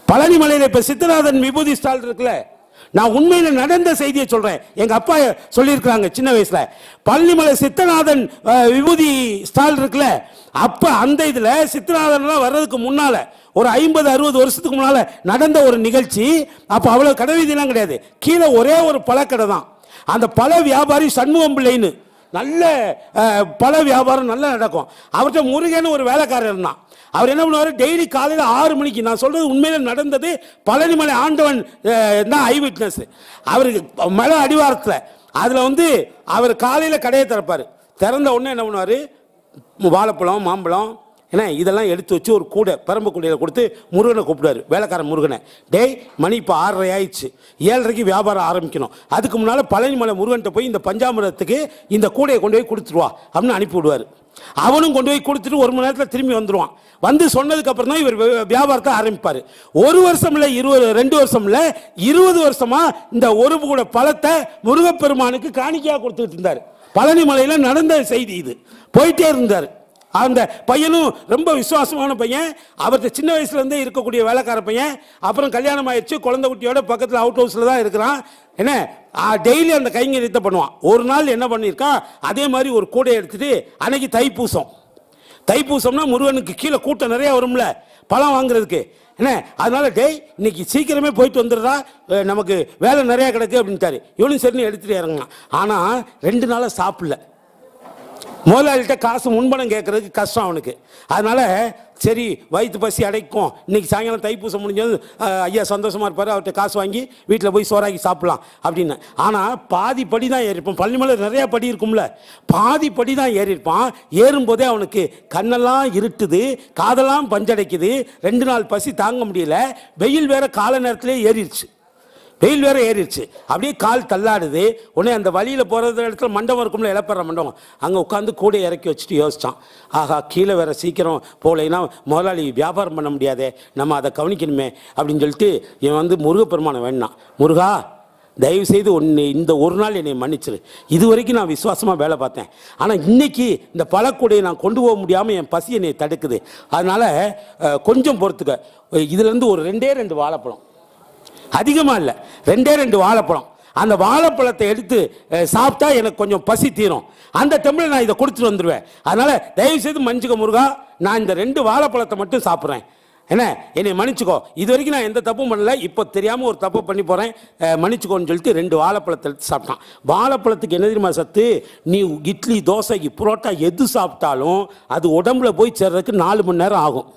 பழனி மலையில இப்ப சித்தநாதன் விபூதி ஸ்டால் இருக்குல்ல நான் உண்மையில நடந்த செய்தியை சொல்றேன் எங்க அப்பா சொல்லியிருக்கிறாங்க சின்ன வயசுல பழனிமலை சித்தநாதன் அஹ், விபூதி ஸ்டால் இருக்குல்ல அப்ப அந்த இதுல சித்தநாதன் வர்றதுக்கு முன்னால ஒரு ஐம்பது அறுபது வருஷத்துக்கு முன்னால நடந்த ஒரு நிகழ்ச்சி அப்ப அவ்வளவு கடை வீதியெல்லாம் கிடையாது கீழே ஒரே ஒரு பழக்கடை தான் அந்த பழ வியாபாரி சண்முகம் பிள்ளைன்னு நல்ல அஹ், பழ வியாபாரம் நல்லா நடக்கும் அவர்கிட்ட முருகன் ஒரு வேலைக்காரர் இருந்தான் அவர் என்ன பண்ணுவார் டெய்லி காலையில் ஆறு மணிக்கு நான் சொல்றது உண்மையில நடந்தது பழனிமலை ஆண்டவன் அஹ், தான் ஐ விட்னஸ் அவருக்கு மலை அடிவாரத்தில் அதில் வந்து அவர் காலையில் கடையை திறப்பார் திறந்த உடனே என்ன பண்ணுவார் வாழைப்பழம் மாம்பழம் என்ன இதெல்லாம் எடுத்து வச்சு ஒரு கூடை பரம்பு கூடையில் கொடுத்து முருகனை கூப்பிடுவார் வேலைக்காரன் முருகனை டேய் மணி இப்போ ஆறரை ஆயிடுச்சு ஏழரைக்கு வியாபாரம் ஆரம்பிக்கணும் அதுக்கு முன்னால் பழனிமலை முருகன்கிட்ட போய் இந்த பஞ்சாமிரத்துக்கு இந்த கூடையை கொண்டு போய் கொடுத்துருவா அப்படின்னு அனுப்பி விடுவார் அவனும் கொண்டு போய் கொடுத்துட்டு ஒரு மணி நேரத்தில் திரும்பி வந்துடுவான் வந்து சொன்னதுக்கு அப்புறம் தான் இவர் வி- வியாபாரத்தை ஆரம்பிப்பார் ஒரு வருஷம் இல்லை இருபது ரெண்டு வருஷம் இல்லை இருபது வருஷமா இந்த ஒரு கூட பழத்தை முருகப்பெருமானுக்கு காணிக்கையாக கொடுத்துட்டு இருந்தார் பழனி மலையில் நடந்த செய்தி இது போயிட்டே இருந்தார் அந்த பையனும் ரொம்ப விசுவாசமான பையன் அவர்கிட்ட சின்ன வயசுல இருந்தே இருக்கக்கூடிய வேலைக்கார பையன் அப்புறம் கல்யாணம் ஆயிடுச்சு குழந்தை குட்டியோட பக்கத்தில் அவுட் ஹவுஸில் தான் இருக்கிறான் என்ன டெய்லி அந்த கைங்கரியத்தை பண்ணுவான் ஒரு நாள் என்ன பண்ணியிருக்கான் அதே மாதிரி ஒரு கூடை எடுத்துட்டு அன்னைக்கு தைப்பூசம் தைப்பூசம்னா முருகனுக்கு கீழே கூட்டம் நிறைய வரும்ல பழம் வாங்குறதுக்கு என்ன அதனால டேய் இன்னைக்கு சீக்கிரமே போயிட்டு வந்துடுறா அஹ் நமக்கு வேலை நிறைய கிடக்கு அப்படின்ட்டாரு இவனும் சரின்னு எடுத்துட்டு இறங்கினான் ஆனால் ரெண்டு நாளாக சாப்பிடல முதலாளிகிட்ட காசு முன்பணம் கேட்கறதுக்கு கஷ்டம் அவனுக்கு அதனால சரி வயிற்று பசி அடைக்கும் இன்னைக்கு சாயங்காலம் தைப்பூசம் முடிஞ்சது அஹ், ஐயா சந்தோஷமா இருப்பார் அவர்கிட்ட காசு வாங்கி வீட்டில் போய் சோறாக்கி சாப்பிடலாம் அப்படின்னு ஆனால் பாதி படி தான் ஏறிப்பான் பள்ளிமலை நிறைய படி இருக்கும்ல பாதி படி தான் ஏறியிருப்பான் ஏறும்போதே அவனுக்கு கண்ணெல்லாம் இருட்டுது காதெல்லாம் பஞ்சடைக்குது ரெண்டு நாள் பசி தாங்க முடியல வெயில் வேற கால நேரத்திலே ஏறிடுச்சு வெயில் வேற ஏறிடுச்சு அப்படியே கால் தள்ளாடுது உடனே அந்த வழியில் போகிறது இடத்துல மண்டபம் இருக்கும்ல இழப்படுற மண்டபம் அங்கே உட்காந்து கூட இறக்கி வச்சுட்டு யோசிச்சான் ஆஹா கீழே வேற சீக்கிரம் போகலைன்னா முதலாளி வியாபாரம் பண்ண முடியாதே நம்ம அதை கவனிக்கணுமே அப்படின்னு சொல்லிட்டு இவன் வந்து முருகப்பெருமானை வேணான் முருகா தயவு செய்து ஒன்று இந்த ஒரு நாள் என்னை மன்னிச்சிரு இது வரைக்கும் நான் விசுவாசமாக வேலை பார்த்தேன் ஆனால் இன்னைக்கு இந்த பழக்கூடையை நான் கொண்டு போக முடியாமல் என் பசி என்னை தடுக்குது அதனால் அஹ், கொஞ்சம் பொறுத்துக்க இதுலேருந்து ஒரு ரெண்டே ரெண்டு வாழைப்பழம் அதிகமாக இல்லை ரெண்டே ரெண்டு வாழைப்பழம் அந்த வாழைப்பழத்தை எடுத்து அஹ், சாப்பிட்டா எனக்கு கொஞ்சம் பசி தீரும் அந்த டைமில் நான் இதை கொடுத்துட்டு வந்துடுவேன் அதனால் தயவு செய்து மன்னிச்சுக்க முருகா நான் இந்த ரெண்டு வாழைப்பழத்தை மட்டும் சாப்பிட்றேன் என்ன என்னை மன்னிச்சுக்கோ இது வரைக்கும் நான் எந்த தப்பும் பண்ணல இப்போ தெரியாமல் ஒரு தப்பு பண்ணி போகிறேன் மன்னிச்சுக்கோன்னு சொல்லிட்டு ரெண்டு வாழைப்பழத்தை எடுத்து சாப்பிட்டான் வாழைப்பழத்துக்கு என்ன தெரியுமா சத்து நீ இட்லி தோசைக்கு புரோட்டா எது சாப்பிட்டாலும் அது உடம்புல போய் சேர்றதுக்கு நாலு மணி நேரம் ஆகும்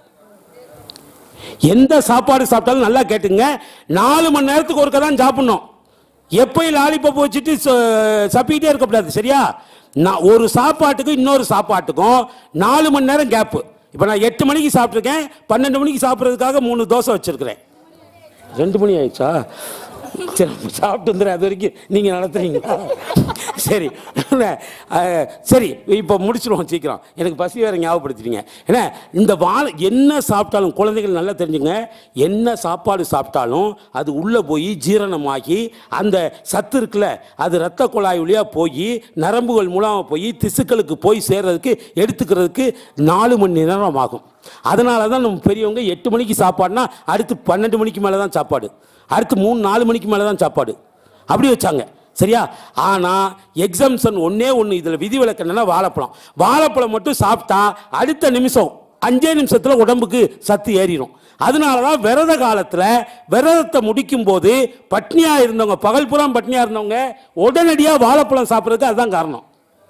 எந்த சாப்பாடு சாப்பிட்டாலும் நல்லா கேட்டுங்க நாலு மணி நேரத்துக்கு ஒருக்க தான் சாப்பிடணும் எப்பயும் லாலிபப் வச்சுட்டு ச- சப்பிக்கிட்டே இருக்கக்கூடாது சரியா நான் ஒரு சாப்பாட்டுக்கும் இன்னொரு சாப்பாட்டுக்கும் நாலு மணி நேரம் கேப்பு இப்போ நான் எட்டு மணிக்கு சாப்பிட்ருக்கேன் பன்னெண்டு மணிக்கு சாப்பிட்றதுக்காக மூணு தோசை வச்சுருக்கிறேன் ரெண்டு மணி ஆயிடுச்சா சரி சாப்பிட்டு வந்துடுறேன் அது வரைக்கும் நீங்கள் நடத்துறீங்களா சரி அஹ், சரி இப்போ முடிச்சிருவோம் சீக்கிரம் எனக்கு பசி வேற ஞாபகப்படுத்திட்டீங்க ஏன்னா இந்த வாழை என்ன சாப்பிட்டாலும் குழந்தைகள் நல்லா தெரிஞ்சுங்க என்ன சாப்பாடு சாப்பிட்டாலும் அது உள்ளே போய் ஜீரணமாகி அந்த சத்து இருக்குல்ல அது ரத்த குழாய் வழியாக போய் நரம்புகள் மூலமாக போய் திசுக்களுக்கு போய் சேர்றதுக்கு எடுத்துக்கிறதுக்கு நாலு மணி நேரம் ஆகும் அதனால தான் நம்ம பெரியவங்க எட்டு மணிக்கு சாப்பாடுனா அடுத்து பன்னெண்டு மணிக்கு மேலே தான் சாப்பாடு அடுத்து மூணு நாலு மணிக்கு மேலே தான் சாப்பாடு அப்படி வச்சாங்க சரியா ஆனால் எக்ஸம்ஷன் ஒன்றே ஒன்று இதில் விதிவிலக்கு என்னன்னா வாழைப்பழம் வாழைப்பழம் மட்டும் சாப்பிட்டா அடுத்த நிமிஷம் அஞ்சே நிமிஷத்தில் உடம்புக்கு சத்து ஏறிடும் அதனால தான் விரத காலத்தில் விரதத்தை முடிக்கும் போது பட்னியாக இருந்தவங்க பகல் புறம் பட்னியாக இருந்தவங்க உடனடியாக வாழைப்பழம் சாப்பிட்றதுக்கு அதுதான் காரணம்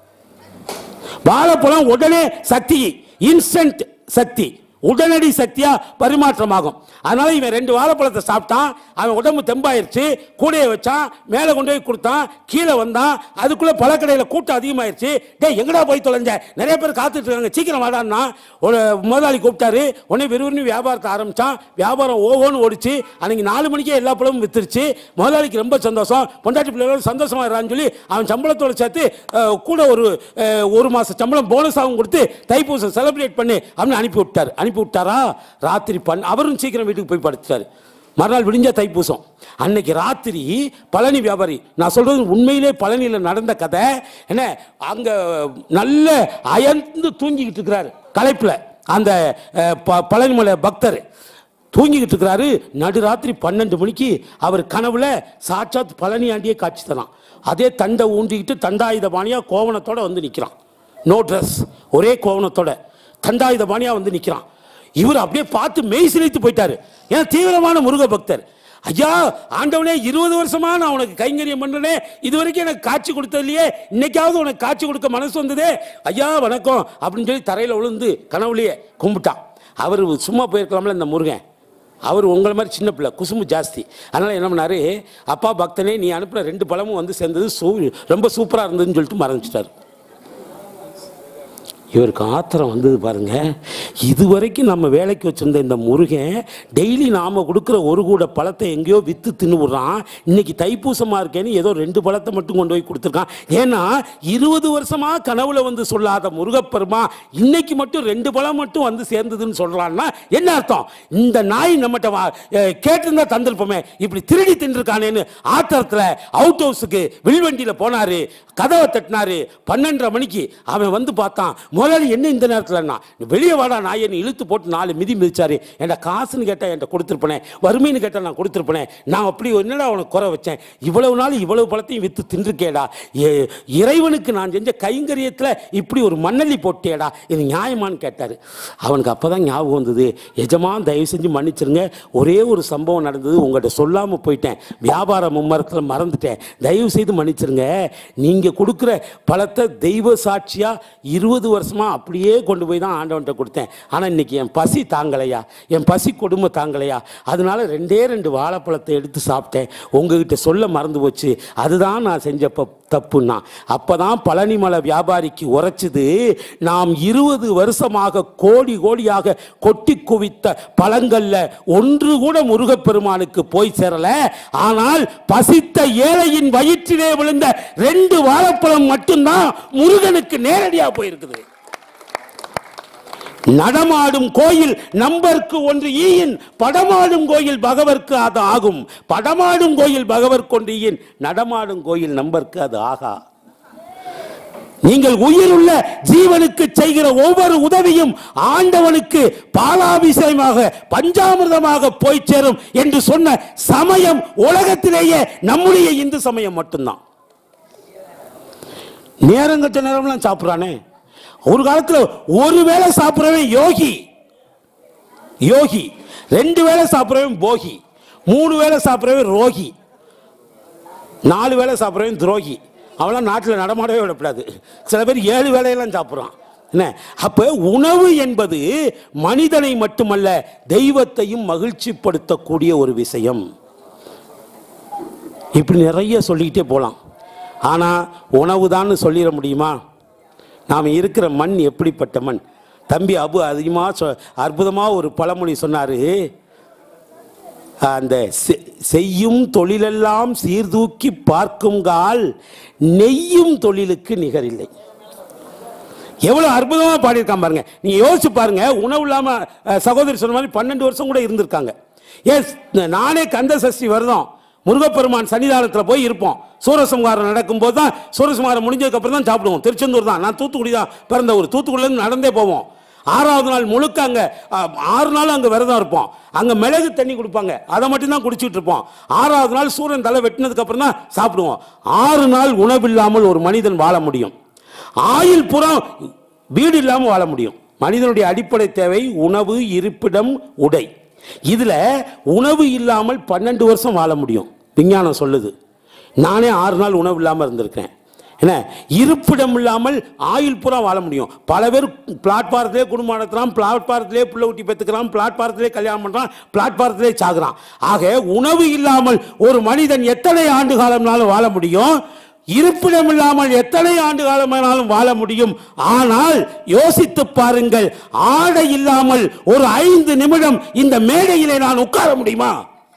வாழைப்பழம் உடனே சக்தி இன்ஸ்டன்ட் சக்தி உடனடி சக்தியா பரிமாற்றமாகும் அதனால இவன் ரெண்டு வாழைப்பழத்தை சாப்பிட்டான் அவன் உடம்பு தெம்பாயிருச்சு கூடையை வச்சான் மேலே கொண்டு போய் கொடுத்தான் கீழே வந்தான் அதுக்குள்ள பழக்கடையில் கூட்டம் அதிகமாயிருச்சு டேய் எங்கடா போய் தொலைஞ்ச நிறைய பேர் காத்துட்டு இருக்காங்க சீக்கிரம் வாடான்னா ஒரு முதலாளி கூப்பிட்டாரு உடனே விறுவிறுன்னு வியாபாரத்தை ஆரம்பிச்சான் வியாபாரம் ஓவோன்னு ஓடிச்சு அன்னைக்கு நாலு மணிக்கே எல்லா பழமும் வித்துருச்சு முதலாளிக்கு ரொம்ப சந்தோஷம் பொண்டாட்டி பிள்ளைகளோட சந்தோஷமா இருறான்னு சொல்லி அவன் சம்பளத்தோட சேர்த்து அஹ், கூட ஒரு அஹ், ஒரு மாசம் சம்பளம் போனஸாகவும் கொடுத்து தைப்பூசம் செலிப்ரேட் பண்ணி அப்படின்னு அனுப்பி விட்டார் அனுப்பி விட்டாரா ராத்திரி பண் அவரும் சீக்கிரம் வீட்டுக்கு போய் படுத்துட்டாரு மறுநாள் விடிஞ்ச தைப்பூசம் அன்னைக்கு ராத்திரி பழனி வியாபாரி நான் சொல்றது உண்மையிலே பழனியில் நடந்த கதை என்ன அங்க நல்ல அயர்ந்து தூங்கிக்கிட்டு இருக்கிறாரு களைப்புல அந்த அஹ், ப- பழனிமலை பக்தர் தூங்கிக்கிட்டு இருக்கிறாரு நடுராத்திரி பன்னெண்டு மணிக்கு அவர் கனவுல சாட்சாத் பழனி ஆண்டியே காட்சி தரான் அதே தண்டை ஊண்டிக்கிட்டு தண்டாயுத பாணியா கோவணத்தோட வந்து நிற்கிறான் நோ ட்ரெஸ் ஒரே கோவணத்தோட தண்டாயுத பாணியா வந்து நிற்கிறான் இவர் அப்படியே பார்த்து மெய் சிலித்து போயிட்டாரு ஏன்னா தீவிரமான முருக பக்தர் ஐயா ஆண்டவனே இருபது வருஷமா நான் உனக்கு கைங்கரியம் பண்ணனே இது வரைக்கும் எனக்கு காட்சி கொடுத்ததுலையே இன்னைக்காவது உனக்கு காட்சி கொடுக்க மனசு வந்ததே ஐயா வணக்கம் அப்படின்னு சொல்லி தரையில் விழுந்து கனவுலையே கும்பிட்டான் அவர் சும்மா போயிருக்கலாம்ல இந்த முருகன் அவர் உங்களை மாதிரி சின்ன பிள்ளை குசும்பு ஜாஸ்தி அதனால் என்ன பண்ணாரு அப்பா பக்தனே நீ அனுப்புன ரெண்டு பழமும் வந்து சேர்ந்தது சூ ரொம்ப சூப்பராக இருந்ததுன்னு சொல்லிட்டு மறைஞ்சிட்டார் இவருக்கு ஆத்திரம் வந்தது பாருங்க இதுவரைக்கும் நம்ம வேலைக்கு வச்சிருந்த இந்த முருகன் டெய்லி நாம கொடுக்குற ஒரு கூட பழத்தை எங்கேயோ வித்து தின்னுடுறான் இன்னைக்கு தைப்பூசமா இருக்கேன்னு ஏதோ ரெண்டு பழத்தை மட்டும் கொண்டு போய் கொடுத்துருக்கான் ஏன்னா இருபது வருஷமா கனவுல வந்து சொல்லாத முருகப்பெருமா இன்னைக்கு மட்டும் ரெண்டு பழம் மட்டும் வந்து சேர்ந்ததுன்னு சொல்றான்னா என்ன அர்த்தம் இந்த நாய் நம்மகிட்ட வா- அஹ் கேட்டிருந்தா தந்திருப்போமே இப்படி திருடி தின்றுருக்கானேன்னு ஆத்திரத்தில் அவுட் ஹவுஸுக்கு வில்வண்டியில் போனாரு கதவை தட்டினாரு பன்னெண்டரை மணிக்கு அவன் வந்து பார்த்தான் முதலாளி என்ன இந்த நேரத்தில்னா வெளியே வாடா நாயன்னு இழுத்து போட்டு நாலு மிதி மிதிச்சாரு என்கிட்ட காசுன்னு கேட்டால் என்கிட்ட கொடுத்துருப்பனே வறுமைன்னு கேட்டால் நான் கொடுத்துருப்பனே நான் அப்படி என்னடா அவனுக்கு குறை வச்சேன் இவ்வளவு நாள் இவ்வளவு பழத்தையும் வித்து தின்றுக்கேடா ஏ- இறைவனுக்கு நான் செஞ்ச கைங்கரியத்தில் இப்படி ஒரு மண்ணள்ளி போட்டேடா இது நியாயமான்னு கேட்டார் அவனுக்கு அப்போ தான் ஞாபகம் வந்தது எஜமான் தயவு செஞ்சு மன்னிச்சிருங்க ஒரே ஒரு சம்பவம் நடந்தது உங்கள்கிட்ட சொல்லாமல் போயிட்டேன் வியாபார மும்மரத்தில் மறந்துட்டேன் தயவு செய்து மன்னிச்சிருங்க நீங்கள் கொடுக்குற பழத்தை தெய்வ சாட்சியாக இருபது வருஷமாக அப்படியே கொண்டு போய் தான் ஆண்டவன்கிட்ட கொடுத்தேன் ஆனால் இன்னைக்கு என் பசி தாங்கலையா என் பசி கொடுமை தாங்கலையா அதனால ரெண்டே ரெண்டு வாழைப்பழத்தை எடுத்து சாப்பிட்டேன் உங்ககிட்ட சொல்ல மறந்து போச்சு அதுதான் நான் செஞ்ச ப- தப்புன்னா அப்பதான் பழனிமலை வியாபாரிக்கு உரைச்சுது நாம் இருபது வருஷமாக கோடி கோடியாக கொட்டி குவித்த பழங்கள்ல ஒன்று கூட முருகப்பெருமானுக்கு போய் சேரல ஆனால் பசித்த ஏழையின் வயிற்றிலே விழுந்த ரெண்டு வாழைப்பழம் மட்டும்தான் முருகனுக்கு நேரடியா போயிருக்குது நடமாடும் கோயில் நம்பருக்கு ஒன்று ஈயின் படமாடும் கோயில் பகவர்க்கு அது ஆகும் படமாடும் கோயில் பகவர்க்கு ஒன்று ஈயின் நடமாடும் கோயில் நம்பருக்கு அது ஆகா நீங்கள் உயிருள்ள ஜீவனுக்கு செய்கிற ஒவ்வொரு உதவியும் ஆண்டவனுக்கு பாலாபிஷேகமாக பஞ்சாமிர்தமாக போய் சேரும் என்று சொன்ன சமயம் உலகத்திலேயே நம்முடைய இந்து சமயம் மட்டும்தான் நேரங்கட்ட நேரம்லாம் சாப்பிட்றானே ஒரு காலத்துல ஒரு வேளை சாப்பிட்றவன் யோகி யோகி ரெண்டு வேளை சாப்பிட்றவன் போகி மூணு வேளை சாப்பிட்றவன் ரோகி நாலு வேளை சாப்பிட்றவன் துரோகி அவன்லாம் நாட்டில் நடமாடவே விடக்கூடாது சில பேர் ஏழு வேளையெல்லாம் சாப்பிட்றான் என்ன அப்போ உணவு என்பது மனிதனை மட்டுமல்ல தெய்வத்தையும் மகிழ்ச்சிப்படுத்தக்கூடிய ஒரு விஷயம் இப்படி நிறைய சொல்லிக்கிட்டே போகலாம் ஆனால் உணவு தான் சொல்லிட முடியுமா நாம் இருக்கிற மண் எப்படிப்பட்ட மண் தம்பி அபு அதிகமாக சொ அற்புதமாக ஒரு பழமொழி சொன்னார் அந்த செ- செய்யும் தொழிலெல்லாம் சீர்தூக்கி பார்க்குங்கால் நெய்யும் தொழிலுக்கு நிகரில்லை எவ்வளவு அற்புதமா பாடியிருக்கான் பாருங்க நீங்க யோசிச்சு பாருங்க உணவு இல்லாம அஹ், சகோதரி சொன்ன மாதிரி பன்னெண்டு வருஷம் கூட இருந்திருக்காங்க எஸ் நானே கந்த சஷ்டி வருதம் முருகப்பெருமான் சன்னிதானத்தில் போய் இருப்போம் சூரசம்ஹாரம் நடக்கும்போது தான் சூரசம்ஹாரம் முடிஞ்சதுக்கு அப்புறம் தான் சாப்பிடுவோம் திருச்செந்தூர் தான் நான் தூத்துக்குடி தான் பிறந்த ஊர் தூத்துக்குடியிலேருந்து நடந்தே போவோம் ஆறாவது நாள் முழுக்க அங்கே ஆறு நாள் அங்கே விரதம் இருப்போம் அங்கே மிளகு தண்ணி கொடுப்பாங்க அதை மட்டும் தான் குடிச்சிட்டு இருப்போம் ஆறாவது நாள் சூரியன் தலை வெட்டினதுக்கு அப்புறம் தான் சாப்பிடுவோம் ஆறு நாள் உணவில்லாமல் ஒரு மனிதன் வாழ முடியும் ஆயுள் புறம் வீடு இல்லாமல் வாழ முடியும் மனிதனுடைய அடிப்படை தேவை உணவு இருப்பிடம் உடை இதுல உணவு இல்லாமல் பன்னெண்டு வருஷம் வாழ முடியும் விஞ்ஞானம் சொல்லுது நானே ஆறு நாள் உணவு இல்லாமல் இருந்திருக்கேன் என்ன இருப்பிடம் இல்லாமல் ஆயுள் பூரா வாழ முடியும் பல பேர் பிளாட்பாரத்திலே குடும்பம் நடத்துறான் பிளாட்பாரத்திலே புள்ள ஊட்டி பெற்றுக்கிறான் பிளாட்பாரத்திலே கல்யாணம் பண்றான் பிளாட்பாரத்திலே சாகுறான் ஆக உணவு இல்லாமல் ஒரு மனிதன் எத்தனை ஆண்டு காலம்னாலும் வாழ முடியும் இருப்பிடம் இல்லாமல் எத்தனை ஆண்டு காலமானாலும் வாழ முடியும் ஆனால் யோசித்து பாருங்கள் ஆடை இல்லாமல் ஒரு ஐந்து நிமிடம் இந்த மேடையிலே நான் உட்கார முடியுமா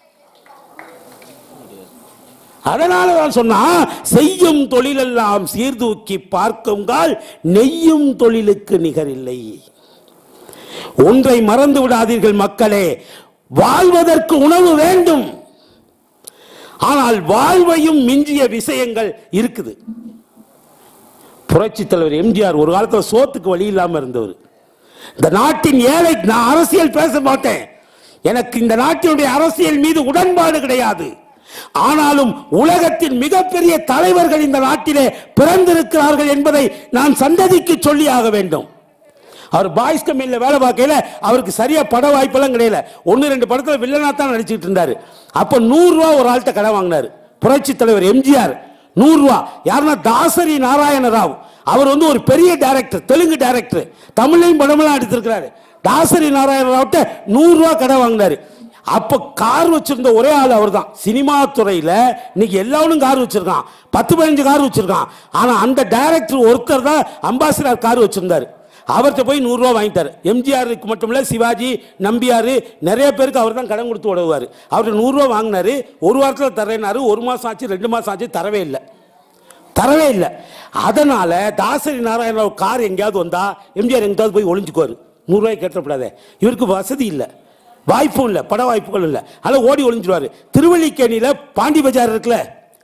அதனால தான் சொன்னா செய்யும் தொழிலெல்லாம் சீர்தூக்கி பார்க்குங்கால் நெய்யும் தொழிலுக்கு நிகரில்லை ஒன்றை மறந்து விடாதீர்கள் மக்களே வாழ்வதற்கு உணவு வேண்டும் ஆனால் வாழ்வையும் மிஞ்சிய விஷயங்கள் இருக்குது புரட்சி தலைவர் எம்ஜிஆர் ஒரு காலத்தில் சோத்துக்கு வழி இல்லாம இருந்தவர் இந்த நாட்டின் ஏழை நான் அரசியல் பேச மாட்டேன் எனக்கு இந்த நாட்டினுடைய அரசியல் மீது உடன்பாடு கிடையாது ஆனாலும் உலகத்தின் மிகப்பெரிய தலைவர்கள் இந்த நாட்டிலே பிறந்திருக்கிறார்கள் என்பதை நான் சந்ததிக்கு சொல்லி ஆக வேண்டும் அவர் பாய்ஸ் கம்பெனியில் வேலை பார்க்கையில அவருக்கு சரியா பட வாய்ப்பெல்லாம் கிடையல ஒன்று ரெண்டு படத்தில் வில்லனா தான் நடிச்சிட்டு இருந்தாரு அப்போ நூறுரூவா ஒரு ஆள்கிட்ட கடன் வாங்கினாரு புரட்சி தலைவர் எம்ஜிஆர் நூறுரூவா யாருன்னா தாசரி நாராயண ராவ் அவர் வந்து ஒரு பெரிய டைரக்டர் தெலுங்கு டைரக்டர் தமிழ்லையும் படமெல்லாம் எடுத்திருக்கிறாரு தாசரி நாராயண ராவ்கிட்ட நூறுரூவா கடன் வாங்கினாரு அப்ப கார் வச்சிருந்த ஒரே ஆள் அவர் தான் சினிமா துறையில இன்னைக்கு எல்லாரும் கார் வச்சிருக்கான் பத்து பதினஞ்சு கார் வச்சிருக்கான் ஆனா அந்த டைரக்டர் ஒருத்தர் தான் அம்பாசிடர் கார் வச்சிருந்தாரு அவர்கிட்ட போய் நூறுரூவா வாங்கிட்டாரு எம்ஜிஆருக்கு மட்டும் இல்ல சிவாஜி நம்பியார் நிறைய பேருக்கு அவர் தான் கடன் கொடுத்து உதவுவார் அவர்கிட்ட நூறுரூவா வாங்கினாரு ஒரு வாரத்தில் தரேனாரு ஒரு மாதம் ஆச்சு ரெண்டு மாதம் ஆச்சு தரவே இல்லை தரவே இல்லை அதனால தாசரி நாராயணராவ் கார் எங்கேயாவது வந்தா எம்ஜிஆர் எங்கேயாவது போய் ஒளிஞ்சுக்குவார் நூறுரூவாய் கேட்டப்படாதே இவருக்கு வசதி இல்லை வாய்ப்பும் இல்லை பட வாய்ப்புகள் இல்லை அதனால் ஓடி ஒளிஞ்சிருவார் திருவள்ளிக்கேணியில் பாண்டி பஜார் இருக்குல்ல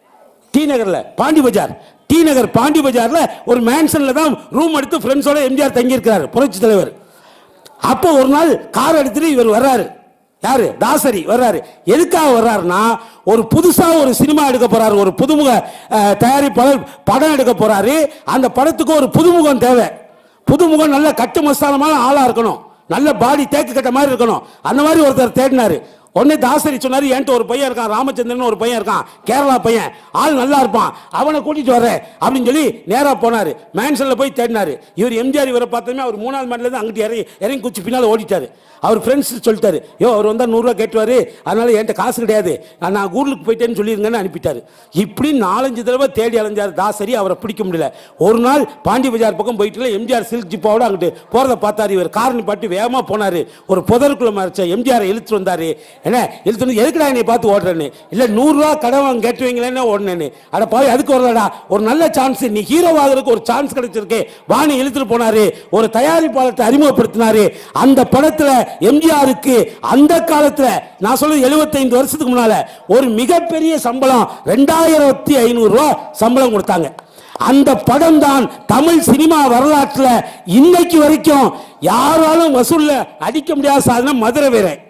டி நகர்ல பாண்டி பஜார் டி நகர் பாண்டி பஜார்ல ஒரு மேன்ஷன்ல தான் ரூம் எடுத்து ஃப்ரெண்ட்ஸோட எம்ஜிஆர் தங்கியிருக்கிறார் புரட்சி தலைவர் அப்போ ஒரு நாள் கார் எடுத்துட்டு இவர் வர்றாரு யாரு தாசரி வர்றாரு எதுக்காக வர்றாருன்னா ஒரு புதுசா ஒரு சினிமா எடுக்க போறாரு ஒரு புதுமுக அஹ், தயாரிப்பாளர் படம் எடுக்க போறாரு அந்த படத்துக்கு ஒரு புதுமுகம் தேவை புதுமுகம் நல்ல கட்டு மசாலமான ஆளா இருக்கணும் நல்ல பாடி தேக்கு கட்ட மாதிரி இருக்கணும் அந்த மாதிரி ஒருத்தர் தேடினாரு உடனே தாசரி சொன்னாரு என்கிட்ட ஒரு பையன் இருக்கான் ராமச்சந்திரன் ஒரு பையன் இருக்கான் கேரளா பையன் ஆள் நல்லா இருப்பான் அவனை கூட்டிட்டு வரேன் அப்படின்னு சொல்லி நேரா போனாரு மேன்ஷன்ல போய் தேடினாரு இவர் எம்ஜிஆர் இவரை பார்த்தோமே அவர் மூணாவது மாடில இருந்து அங்கிட்டு இறங்கி இறங்கி குச்சி பின்னால் ஓடிட்டாரு அவர் ஃப்ரெண்ட்ஸ் சொல்லிட்டாரு யோ அவர் வந்தா நூறுரூவா கேட்டுவாரு அதனால என்கிட்ட காசு கிடையாது நான் நான் ஊருக்கு போயிட்டேன்னு சொல்லிருங்கன்னு அனுப்பிட்டாரு இப்படி நாலஞ்சு தடவை தேடி அலைஞ்சார் தாசரி அவரை பிடிக்க முடியல ஒரு நாள் பாண்டி பஜார் பக்கம் போயிட்டு எம்ஜிஆர் சில்க் ஜிப்பாவோட அங்கிட்டு போறத பார்த்தாரு இவர் காரணி பாட்டு வேகமா போனாரு ஒரு புதருக்குள்ள மறைச்ச எம்ஜிஆர் இழுத்து வந்தாரு என்ன இழுத்து வந்து எதுக்குடா என்னை பார்த்து ஓடுறேன்னு இல்ல நூறுரூவா கடன் வாங்க கேட்டுவீங்களேன்னு ஓடுனேன்னு அட பாவி அதுக்கு வரலடா ஒரு நல்ல சான்ஸ் நீ ஹீரோ ஆகிறதுக்கு ஒரு சான்ஸ் கிடைச்சிருக்கு வாணி இழுத்துட்டு போனாரு ஒரு தயாரிப்பாளர்கிட்ட அறிமுகப்படுத்தினாரு அந்த படத்துல எம்ஜிஆருக்கு அந்த காலத்துல நான் சொல்றது 75 வருஷத்துக்கு முன்னால ஒரு மிகப்பெரிய சம்பளம் ரெண்டாயிரத்தி ஐநூறு ரூபாய் சம்பளம் கொடுத்தாங்க அந்த படம் தான் தமிழ் சினிமா வரலாற்றுல இன்னைக்கு வரைக்கும் யாராலும் வசூல்ல அடிக்க முடியாத சாதனை மதுரை வீரன்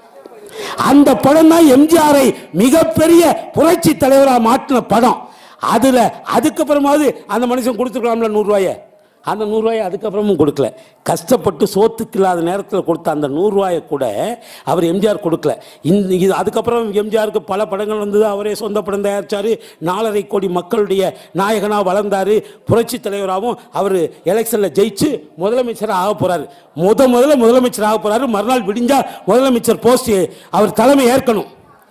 அந்த படம் தான் எம்ஜிஆரை மிகப்பெரிய புரட்சி தலைவரா மாற்றின படம் அதுல அதுக்கப்புறமாவது அந்த மனுஷன் கொடுத்துக்கலாம்ல நூறு ரூபாய அந்த நூறு ரூபாயை அதுக்கப்புறமும் கொடுக்கல கஷ்டப்பட்டு சோத்துக்கு இல்லாத நேரத்தில் கொடுத்த அந்த நூறு ரூபாயை கூட அவர் எம்ஜிஆர் கொடுக்கல இந்த இது அதுக்கப்புறம் எம்ஜிஆருக்கு பல படங்கள் வந்தது அவரே சொந்த படம் தயாரிச்சாரு நாலரை கோடி மக்களுடைய நாயகனாக வளர்ந்தாரு புரட்சி தலைவராகவும் அவர் எலெக்ஷனில் ஜெயிச்சு முதலமைச்சராக ஆக போறாரு முத முதல்ல முதலமைச்சர் ஆக போறாரு மறுநாள் விடிஞ்சா முதலமைச்சர் போஸ்ட் அவர் தலைமை ஏற்கணும்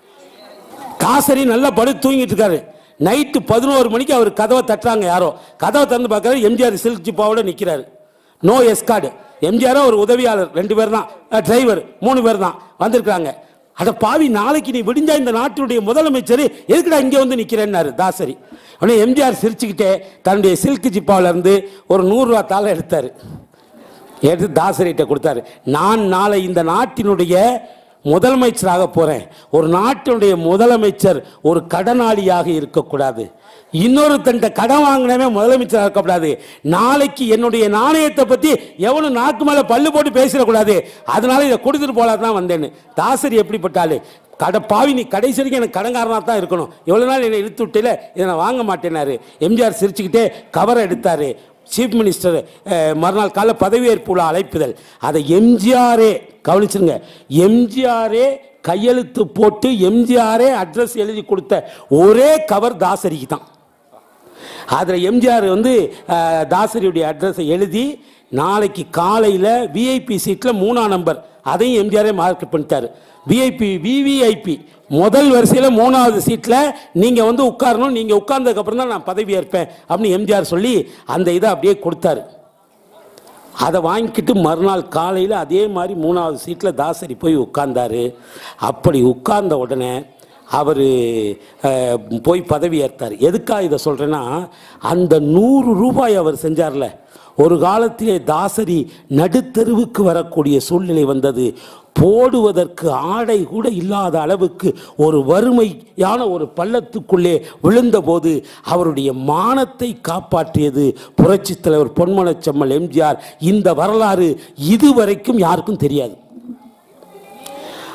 காசரி நல்லா படு தூங்கிட்டு இருக்காரு நைட்டு பதினோரு மணிக்கு அவர் கதவை தட்டுறாங்க யாரோ கதவை திறந்து பார்க்கறாரு எம்ஜிஆர் சில்க் ஜிப்பாவோட நிற்கிறாரு நோ எஸ்கார்டு எம்ஜிஆர் ஒரு உதவியாளர் ரெண்டு பேர் தான் டிரைவர் மூணு பேர் தான் வந்திருக்காங்க அட பாவி நாளைக்கு நீ விடிஞ்சா இந்த நாட்டினுடைய முதலமைச்சர் எதுக்குடா இங்கே வந்து நிற்கிறேன்னாரு தாசரி உடனே எம்ஜிஆர் சிரிச்சுக்கிட்டே தன்னுடைய சில்க் ஜிப்பாவில இருந்து ஒரு நூறுரூவா தாளை எடுத்தாரு எடுத்து தாசரிட்ட கொடுத்தாரு நான் நாளை இந்த நாட்டினுடைய முதலமைச்சராக போறேன் ஒரு நாட்டினுடைய முதலமைச்சர் ஒரு கடனாளியாக இருக்கக்கூடாது இன்னொருத்தன்ட்ட கடன் வாங்கினவே முதலமைச்சராக இருக்கக்கூடாது நாளைக்கு என்னுடைய நாணயத்தை பத்தி எவனும் நாக்கு மேல பல்லு போட்டு பேசிடக்கூடாது அதனால இதை கொடுத்துட்டு போலாம் தான் வந்தேன்னு தாசரி எப்படிப்பட்டாலு கடை பாவி நீ கடைசி வரைக்கும் எனக்கு கடன்காரனாக தான் இருக்கணும் எவ்வளோ நாள் என்னை இழுத்து விட்டில இதை நான் வாங்க மாட்டேனாரு எம்ஜிஆர் சிரிச்சுக்கிட்டே கவரை எடுத்தாரு சீஃப் மினிஸ்டர் அஹ், மறுநாள் காலை பதவியேற்பு விழா அழைப்புதல் அதை எம்ஜிஆரே கவனிச்சுங்க எம்ஜிஆரே கையெழுத்து போட்டு எம்ஜிஆரே அட்ரஸ் எழுதி கொடுத்த ஒரே கவர் தாசரிக்கு தான் அதில் எம்ஜிஆர் வந்து அஹ், தாசரியுடைய அட்ரஸை எழுதி நாளைக்கு காலையில் விஐபி சீட்டில் மூணாம் நம்பர் அதையும் எம்ஜிஆரே மார்க் பண்ணிட்டாரு விஐபி விவிஐபி முதல் வரிசையில் மூணாவது சீட்டில் நீங்கள் வந்து உட்காரணும் நீங்கள் உட்கார்ந்ததுக்கப்புறம் தான் நான் பதவி ஏற்பேன் அப்படின்னு எம்ஜிஆர் சொல்லி அந்த இதை அப்படியே கொடுத்தாரு அதை வாங்கிக்கிட்டு மறுநாள் காலையில் அதே மாதிரி மூணாவது சீட்டில் தாசரி போய் உட்கார்ந்தாரு அப்படி உட்கார்ந்த உடனே அவர் போய் பதவி ஏற்றார் எதுக்காக இதை சொல்கிறேன்னா அந்த நூறு ரூபாய் அவர் செஞ்சார்ல ஒரு காலத்திலே தாசரி நடுத்தெருவுக்கு வரக்கூடிய சூழ்நிலை வந்தது போடுவதற்கு ஆடை கூட இல்லாத அளவுக்கு ஒரு வறுமையான ஒரு பள்ளத்துக்குள்ளே விழுந்தபோது அவருடைய மானத்தை காப்பாற்றியது புரட்சித் தலைவர் பொன்மனச்செம்மல் எம்ஜிஆர் இந்த வரலாறு இதுவரைக்கும் யாருக்கும் தெரியாது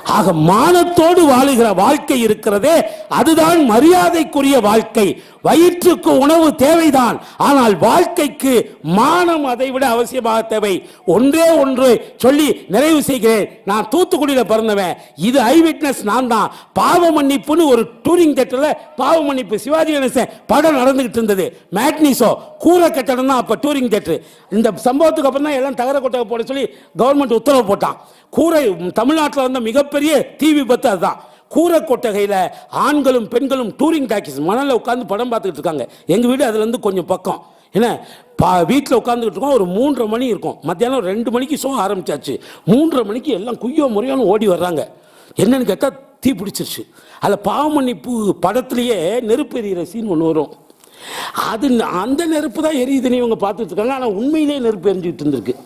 ஆக மானத்தோடு வாழுகிற வாழ்க்கை இருக்கிறதே அதுதான் மரியாதைக்குரிய வாழ்க்கை வயிற்றுக்கு உணவு தேவைதான் ஆனால் வாழ்க்கைக்கு மானம் அதை விட அவசியமாக தேவை ஒன்றே ஒன்று சொல்லி நிறைவு செய்கிறேன் நான் தூத்துக்குடியில் பிறந்தவன் இது ஐ விட்னஸ் நான் தான் பாவ மன்னிப்புன்னு ஒரு டூரிங் தேட்டரில் பாவ மன்னிப்பு சிவாஜி கணேசன் படம் நடந்துகிட்டு இருந்தது மேட்னிசோ கூரை கட்டடம் தான் அப்போ டூரிங் தேட்டர் இந்த சம்பவத்துக்கு அப்புறம் தான் எல்லாம் தகர கொட்டகை போட சொல்லி கவர்மெண்ட் உத்தரவு போட்டான் கூரை தமிழ்நாட்டில் வந்த மிகப்பெரிய தீ விபத்து அதுதான் கூரை கொட்டகையில் ஆண்களும் பெண்களும் டூரிங் டாக்கிஸ் மணலில் உட்காந்து படம் பார்த்துக்கிட்டு இருக்காங்க எங்கள் வீடு அதுலேருந்து கொஞ்சம் பக்கம் என்ன பா வீட்டில் உட்காந்துக்கிட்டு இருக்கோம் ஒரு மூன்றரை மணி இருக்கும் மத்தியானம் ரெண்டு மணிக்கு ஷோ ஆரம்பிச்சாச்சு மூன்றரை மணிக்கு எல்லாம் குய்யோ முறையோன்னு ஓடி வர்றாங்க என்னன்னு கேட்டால் தீ பிடிச்சிருச்சு அதில் பாவமன்னிப்பு படத்துலேயே நெருப்பு எரியிற சீன் ஒன்று வரும் அது ந- அந்த நெருப்பு தான் எரியுதுன்னு இவங்க பார்த்துட்டு இருக்காங்க ஆனால் உண்மையிலேயே நெருப்பு எரிஞ்சுட்டு இருந்திருக்கு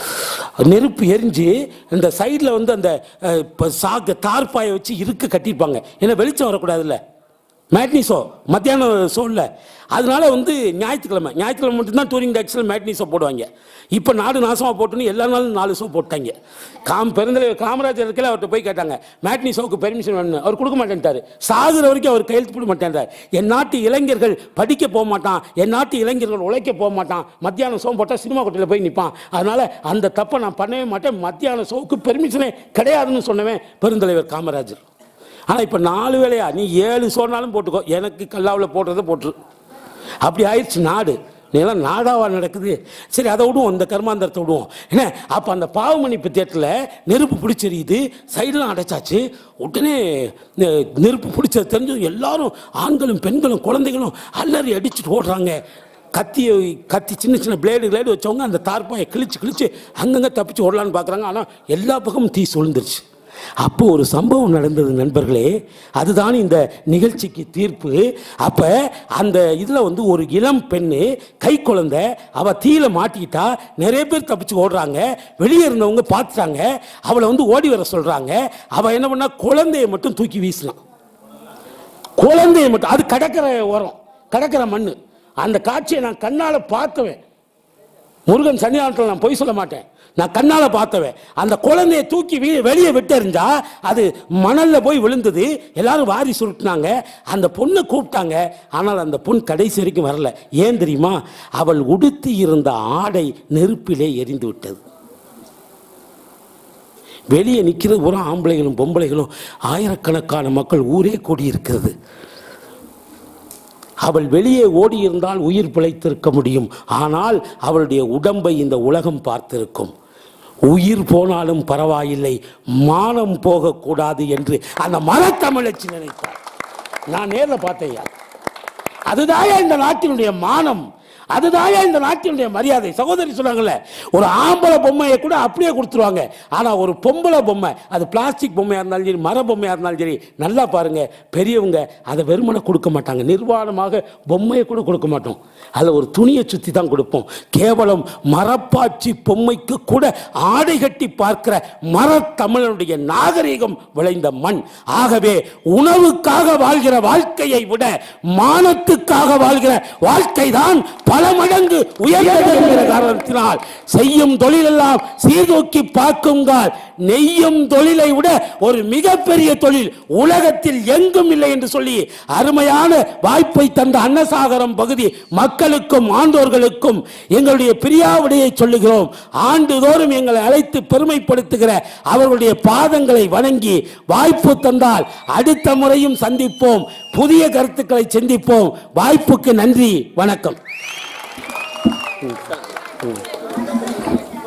நெருப்பு எரிஞ்சு இந்த சைடில் வந்து அந்த அஹ், இப்ப சாக்கு தார்பாயை வச்சு இருக்க கட்டியிருப்பாங்க ஏன்னா வெளிச்சம் வரக்கூடாதுல்ல மேட்னி ஷோ மத்தியானம் ஷோ இல்லை அதனால வந்து ஞாயிற்றுக்கிழமை ஞாயிற்றுக்கிழமை மட்டும்தான் டூரிங் டாக்ஸில் மேட்னி ஷோ போடுவாங்க இப்போ நாடு நாசமாக போட்டுன்னு எல்லா நாளும் நாலு ஷோ போட்டாங்க காம் பெருந்தலைவர் காமராஜர் இருக்கல அவர்கிட்ட போய் கேட்டாங்க மேட்னி ஷோவுக்கு பெர்மிஷன் வேணும் அவர் கொடுக்க மாட்டேன்ட்டாரு சாகுற வரைக்கும் அவர் கையெழுத்து போட மாட்டேன்றார் என் நாட்டு இளைஞர்கள் படிக்க போக மாட்டான் என் நாட்டு இளைஞர்கள் உழைக்க போக மாட்டான் மத்தியானம் ஷோ போட்டால் சினிமா கொட்டையில் போய் நிற்பான் அதனால அந்த தப்பை நான் பண்ணவே மாட்டேன் மத்தியான ஷோவுக்கு பெர்மிஷனே கிடையாதுன்னு சொன்னவன் பெருந்தலைவர் காமராஜர் ஆனால் இப்போ நாலு வேலையா நீ ஏழு சொன்னாலும் போட்டுக்கோ எனக்கு கல்லாவில் போடுறதை போட்டுரு அப்படி ஆயிடுச்சு நாடு நீலாம் நாடாவா நடக்குது சரி அதை விடுவோம் இந்த கர்மாந்தரத்தை விடுவோம் என்ன அப்போ அந்த பாவமன்னிப்பு தேட்டரில் நெருப்பு பிடிச்செறியுது சைடெலாம் அடைச்சாச்சு உடனே நெ- நெருப்பு பிடிச்சது தெரிஞ்சு எல்லாரும் ஆண்களும் பெண்களும் குழந்தைகளும் அல்லறி அடிச்சுட்டு ஓடுறாங்க கத்தியை கத்தி சின்ன சின்ன பிளேடு பிளேடு வச்சவங்க அந்த தார்ப்பாயை கிழிச்சு கிழிச்சு அங்கங்கே தப்பிச்சு ஓடலான்னு பார்க்குறாங்க ஆனால் எல்லா பக்கமும் தீ சுழ்ந்துருச்சு அப்போ ஒரு சம்பவம் நடந்தது நண்பர்களே அதுதான் இந்த நிகழ்ச்சிக்கு தீர்ப்பு அப்ப அந்த இதுல வந்து ஒரு இளம் பெண்ணு கை குழந்தை அவ தீயில மாட்டிக்கிட்டா நிறைய பேர் தப்பிச்சு ஓடுறாங்க வெளியே இருந்தவங்க பார்த்துட்டாங்க அவளை வந்து ஓடி வர சொல்றாங்க அவ என்ன பண்ணா குழந்தையை மட்டும் தூக்கி வீசினான் குழந்தையை மட்டும் அது கடற்கரை ஓரம் கடற்கரை மண்ணு அந்த காட்சியை நான் கண்ணால பார்த்தவன் முருகன் சன்னிதானத்தில் நான் பொய் சொல்ல மாட்டேன் நான் கண்ணால பார்த்தவன் அந்த குழந்தையை தூக்கி வீ- வெளியே விட்டெறிஞ்சா அது மணல்ல போய் விழுந்தது எல்லாரும் வாரி சுருட்டினாங்க அந்த பொண்ணை கூப்பிட்டாங்க ஆனால் அந்த பொண் கடைசி வரைக்கும் வரல ஏன் தெரியுமா அவள் உடுத்தி இருந்த ஆடை நெருப்பிலே எரிந்து விட்டது வெளியே நிற்கிறது பூரா ஆம்பளைகளும் பொம்பளைகளும் ஆயிரக்கணக்கான மக்கள் ஊரே கூடியிருக்கிறது அவள் வெளியே ஓடியிருந்தால் உயிர் பிழைத்திருக்க முடியும் ஆனால் அவளுடைய உடம்பை இந்த உலகம் பார்த்திருக்கும் உயிர் போனாலும் பரவாயில்லை மானம் போகக்கூடாது என்று அந்த மரத்தமிழச்சி நினைத்தார் நான் நேரில் பார்த்தேன் அதுதான் இந்த நாட்டினுடைய மானம் அதுதான் இந்த நாட்டினுடைய மரியாதை சகோதரி சொன்னாங்கல்ல ஒரு ஆம்பளை பொம்மையை கூட அப்படியே கொடுத்துருவாங்க ஆனா ஒரு பொம்பளை பொம்மை அது பிளாஸ்டிக் பொம்மையா இருந்தாலும் சரி மர பொம்மையா இருந்தாலும் சரி நல்லா பாருங்க பெரியவங்க அதை வெறுமனை கொடுக்க மாட்டாங்க நிர்வாணமாக பொம்மையை கூட கொடுக்க மாட்டோம் அதில் ஒரு துணியை சுத்தி தான் கொடுப்போம் கேவலம் மரப்பாச்சி பொம்மைக்கு கூட ஆடை கட்டி பார்க்கிற மரத்தமிழனுடைய நாகரிகம் விளைந்த மண் ஆகவே உணவுக்காக வாழ்கிற வாழ்க்கையை விட மானத்துக்காக வாழ்கிற வாழ்க்கை தான் பல மடங்கு உயர்ந்தது என்கிற காரணத்தினால் செய்யும் தொழிலெல்லாம் சீர்தூக்கி பார்க்குங்கால் நெய்யும் தொழிலை விட ஒரு மிகப்பெரிய தொழில் உலகத்தில் எங்கும் இல்லை என்று சொல்லி அருமையான வாய்ப்பை தந்த அன்னசாகரம் பகுதி மக்களுக்கும் ஆண்டோர்களுக்கும் எங்களுடைய பிரியாவிடையை சொல்லுகிறோம் ஆண்டுதோறும் எங்களை அழைத்து பெருமைப்படுத்துகிற அவர்களுடைய பாதங்களை வணங்கி வாய்ப்பு தந்தால் அடுத்த முறையும் சந்திப்போம் புதிய கருத்துக்களை சிந்திப்போம் வாய்ப்புக்கு நன்றி வணக்கம்